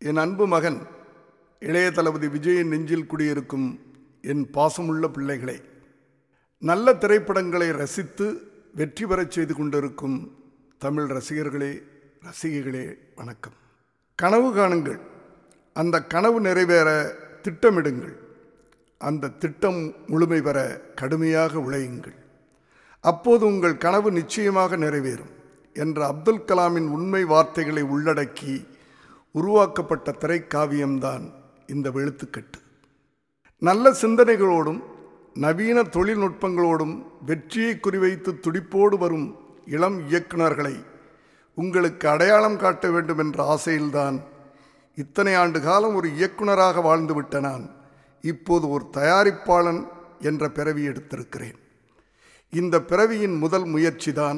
என் அன்பு மகன் இளைய தளபதி விஜயின் நெஞ்சில் குடியிருக்கும் என் பாசமுள்ள பிள்ளைகளே நல்ல திரைப்படங்களை ரசித்து வெற்றி பெறச் செய்து கொண்டிருக்கும் தமிழ் ரசிகர்களே ரசிகைகளே வணக்கம் கனவு காணுங்கள் அந்த கனவு நிறைவேற திட்டமிடுங்கள் அந்த திட்டம் முழுமை பெற கடுமையாக உழையுங்கள் அப்போது உங்கள் கனவு நிச்சயமாக நிறைவேறும் என்ற அப்துல் கலாமின் உண்மை வார்த்தைகளை உள்ளடக்கி உருவாக்கப்பட்ட திரைக்காவியம்தான் இந்த வெளுத்துக்கட்டு நல்ல சிந்தனைகளோடும் நவீன தொழில்நுட்பங்களோடும் வெற்றியை குறிவைத்து துடிப்போடு வரும் இளம் இயக்குனர்களை உங்களுக்கு அடையாளம் காட்ட வேண்டும் என்ற ஆசையில்தான் இத்தனை ஆண்டு காலம் ஒரு இயக்குனராக வாழ்ந்துவிட்ட நான் இப்போது ஒரு தயாரிப்பாளன் என்ற பிறவி எடுத்திருக்கிறேன் இந்த பிறவியின் முதல் முயற்சிதான்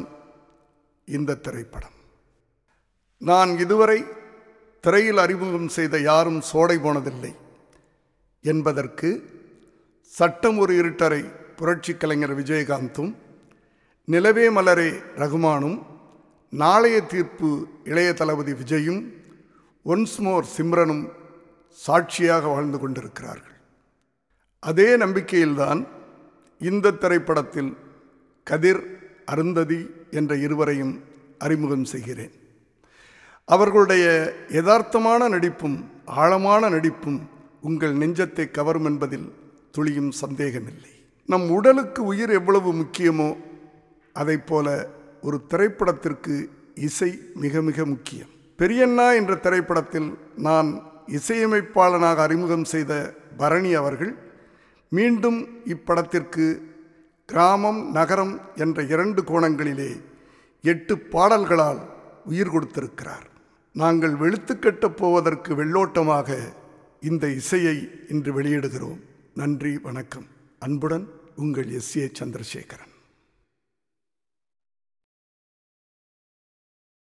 இந்த திரைப்படம் நான் இதுவரை திரையில் அறிமுகம் செய்த யாரும் சோடை போனதில்லை என்பதற்கு சட்டம் ஒரு இருட்டரை புரட்சி கலைஞர் விஜயகாந்தும் நிலவே மலரே ரகுமானும் நாளைய தீர்ப்பு இளைய தளபதி விஜயும் ஒன்ஸ் மோர் சிம்ரனும் சாட்சியாக வாழ்ந்து கொண்டிருக்கிறார்கள் அதே நம்பிக்கையில்தான் இந்த திரைப்படத்தில் கதிர் அருந்ததி என்ற இருவரையும் அறிமுகம் செய்கிறேன் அவர்களுடைய யதார்த்தமான நடிப்பும் ஆழமான நடிப்பும் உங்கள் நெஞ்சத்தை கவரும் என்பதில் துளியும் சந்தேகமில்லை நம் உடலுக்கு உயிர் எவ்வளவு முக்கியமோ அதை போல ஒரு திரைப்படத்திற்கு இசை மிக மிக முக்கியம் பெரியண்ணா என்ற திரைப்படத்தில் நான் இசையமைப்பாளனாக அறிமுகம் செய்த பரணி அவர்கள் மீண்டும் இப்படத்திற்கு கிராமம் நகரம் என்ற இரண்டு கோணங்களிலே எட்டு பாடல்களால் உயிர் கொடுத்திருக்கிறார் நாங்கள் வெளுத்துக்கட்டப் போவதற்கு வெள்ளோட்டமாக இந்த இசையை இன்று வெளியிடுகிறோம் நன்றி வணக்கம் அன்புடன் உங்கள் எஸ் ஏ சந்திரசேகரன்